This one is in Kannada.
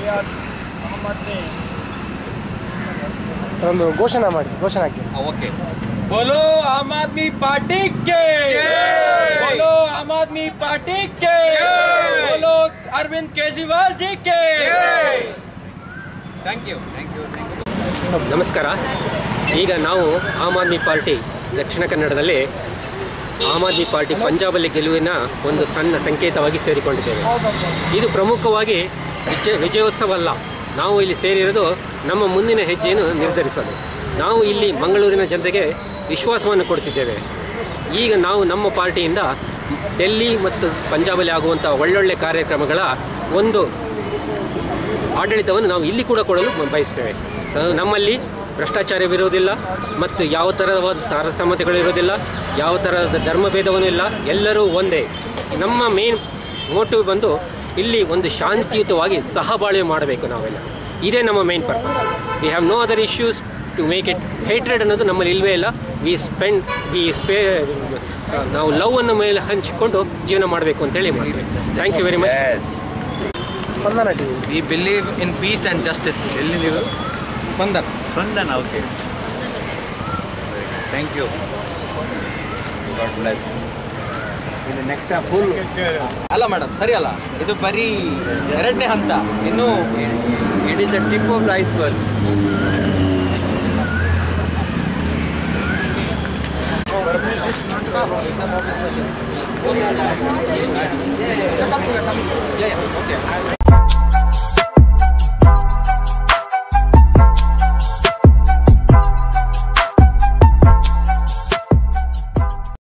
ಸರ್ ಒಂದು ಘೋಷಣೆ ಮಾಡಿ ಘೋಷಣೆ ಹಾಕಿ ಓಕೆ बोलो आम आदमी पार्टी के बोलो आम आदमी पार्टी के बोलो अरविंद केजरीवाल जी के ಥ್ಯಾಂಕ್ ಯು ಥ್ಯಾಂಕ್ ಯು ನಮಸ್ಕಾರ ಈಗ ನಾವು ಆಮ್ ಆದ್ಮಿ ಪಾರ್ಟಿ ದಕ್ಷಿಣ ಕನ್ನಡದಲ್ಲಿ ಆಮ್ ಆದ್ಮಿ ಪಾರ್ಟಿ ಪಂಜಾಬಲ್ಲಿ ಗೆಲುವಿನ ಒಂದು ಸಣ್ಣ ಸಂಕೇತವಾಗಿ ಸೇರಿಕೊಂಡಿದ್ದೇವೆ ಇದು ಪ್ರಮುಖವಾಗಿ ವಿಜಯ ವಿಜಯೋತ್ಸವ ಅಲ್ಲ ನಾವು ಇಲ್ಲಿ ಸೇರಿರೋದು ನಮ್ಮ ಮುಂದಿನ ಹೆಜ್ಜೆಯನ್ನು ನಿರ್ಧರಿಸಲು ನಾವು ಇಲ್ಲಿ ಮಂಗಳೂರಿನ ಜನತೆಗೆ ವಿಶ್ವಾಸವನ್ನು ಕೊಡ್ತಿದ್ದೇವೆ ಈಗ ನಾವು ನಮ್ಮ ಪಾರ್ಟಿಯಿಂದ ಡೆಲ್ಲಿ ಮತ್ತು ಪಂಜಾಬಲ್ಲಿ ಆಗುವಂಥ ಒಳ್ಳೊಳ್ಳೆ ಕಾರ್ಯಕ್ರಮಗಳ ಒಂದು ಆಡಳಿತವನ್ನು ನಾವು ಇಲ್ಲಿ ಕೂಡ ಕೊಡಲು ಬಯಸ್ತೇವೆ ಸೊ ನಮ್ಮಲ್ಲಿ ಭ್ರಷ್ಟಾಚಾರವಿರುವುದಿಲ್ಲ ಮತ್ತು ಯಾವ ಥರವಾದ ತಾರತಮ್ಯತೆಗಳು ಇರೋದಿಲ್ಲ ಯಾವ ಥರದ ಧರ್ಮಭೇದವೂ ಇಲ್ಲ ಎಲ್ಲರೂ ಒಂದೇ ನಮ್ಮ ಮೇನ್ ಮೋಟಿವ್ ಬಂದು ಇಲ್ಲಿ ಒಂದು ಶಾಂತಿಯುತವಾಗಿ ಸಹಬಾಳ್ವೆ ಮಾಡಬೇಕು ನಾವೆಲ್ಲ ಇದೇ ನಮ್ಮ main purpose we have no other issues to make it hatred ಅನ್ನೋದು ನಮ್ಮಲ್ಲಿ ಇಲ್ವೇ ಇಲ್ಲ ವಿ ಸ್ಪೆಂಡ್ ವಿ ಸ್ಪೇ ನಾವು ಲವ್ ಅನ್ನು ಮೇಲೆ ಹಂಚಿಕೊಂಡು ಜೀವನ ಮಾಡಬೇಕು ಅಂತೇಳಿ ಮಾಡ್ತೀವಿ thank you very much Spandana T V believe in peace and justice ಎಲ್ಲಿ ನೀವು Spandan Spandana okay thank you God bless ಇದು ನೆಕ್ಸ್ಟ್ ಫುಲ್ ಅಲ್ಲ ಮೇಡಮ್ ಸರಿ ಅಲ್ಲ ಇದು ಬರೀ ಎರಡನೇ ಹಂತ ಇನ್ನು it is a tip of the iceberg